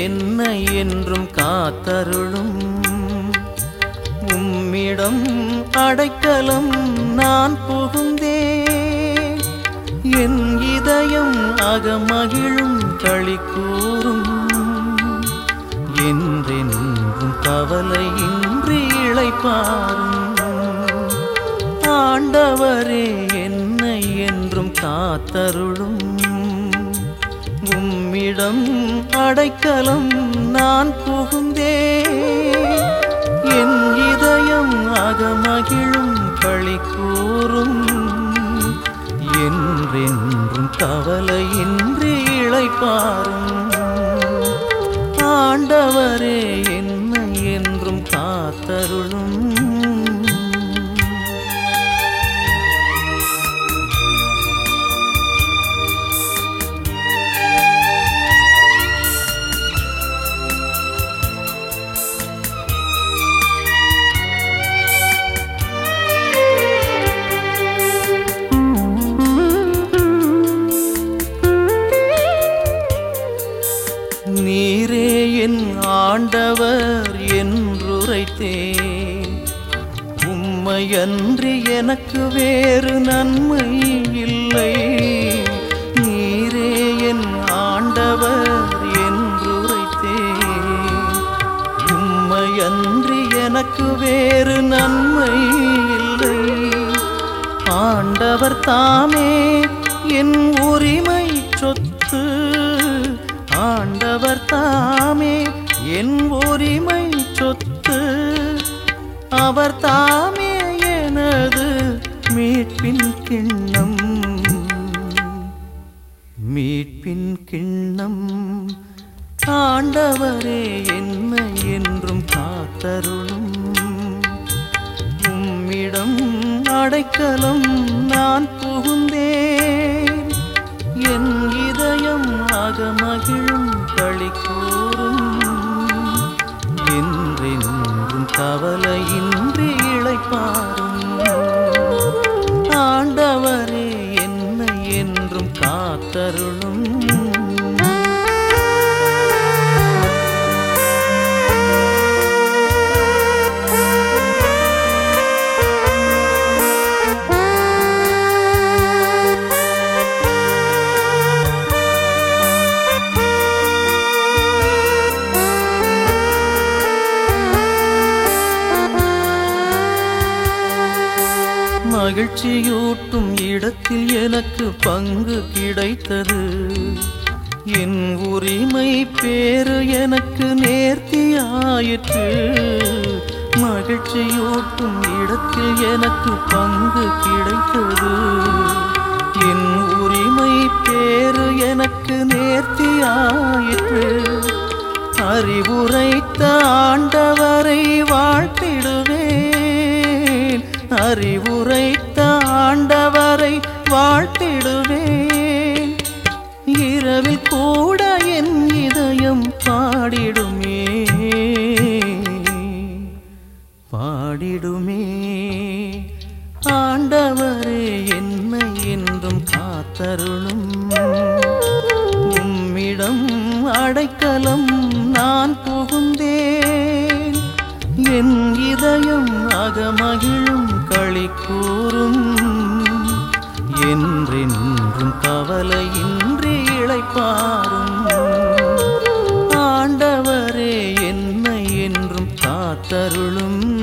என்னை என்றும் காத்தருளும் உம்மிடம் அடைக்கலம் நான் புகுந்தேன் என் இதயம் அகமகிழும் களி கூறும் என்றென்றும் கவலையின்றி இளைப்பாரும் ஆண்டவரே என்னை என்றும் காத்தருளும் உம்மிடம் அடைக்கலம் நான் புகுந்தேன் என் இதயம் அகமகிழும் களி கூறும் என்றென்றும் கவலையின்றி இளைப்பாரும் ஆண்டவரே என்னை என்றும் காத்தருளும் நீரே என் ஆண்டவர் என்றுரைத்தேன் உம்மையன்றி எனக்கு வேறு நன்மை இல்லை நீரே என் ஆண்டவர் என்றுரைத்தேன் உம்மையன்றி எனக்கு வேறு நன்மை இல்லை ஆண்டவர் தாமே என் உரிமை சொத்து ஆண்டவர் தாமே என் உரிமை சொத்து அவர் தாமே எனது மீட்பின் கிண்ணம் மீட்பின் கிண்ணம் ஆண்டவரே என்னை என்றும் காத்தருளும் உம்மிடம் அடைக்கலம் நான் புகுந்தேன் என் இதயம் அகமகிழும் களி கூறும் என்றென்றும் கவலையின்றி இளைப்பாரும் ஆண்டவரே என்னை என்றும் காத்தருளும் மகிழ்ச்சியூட்டும் இடத்தில் எனக்கு பங்கு கிடைத்தது என் உரிமை பேரு எனக்கு நேர்த்தியாயிற்று மகிழ்ச்சியூட்டும் இடத்தில் எனக்கு பங்கு கிடைத்தது என் உரிமை பேரு எனக்கு நேர்த்தியாயிற்று அறிவுரைத்த ஆண்டவரை வாழ்த்திடுவேன் அறிவுரைத்த ஆண்டவரை வாழ்த்திடுவேன் இரவில் கூட என் இதயம் பாடிடுமே பாடிடுமே ஆண்டவரே என்னை என்றும் காத்தருளும் உம்மிடம் அடைக்கலம் நான் புகுந்தேன் என் இதயம் அகமகிழும் களி கூறும் என்றென்றும் கவலையின்றி இளைப்பாரும் ஆண்டவரே என்னை என்றும் காத்தருளும்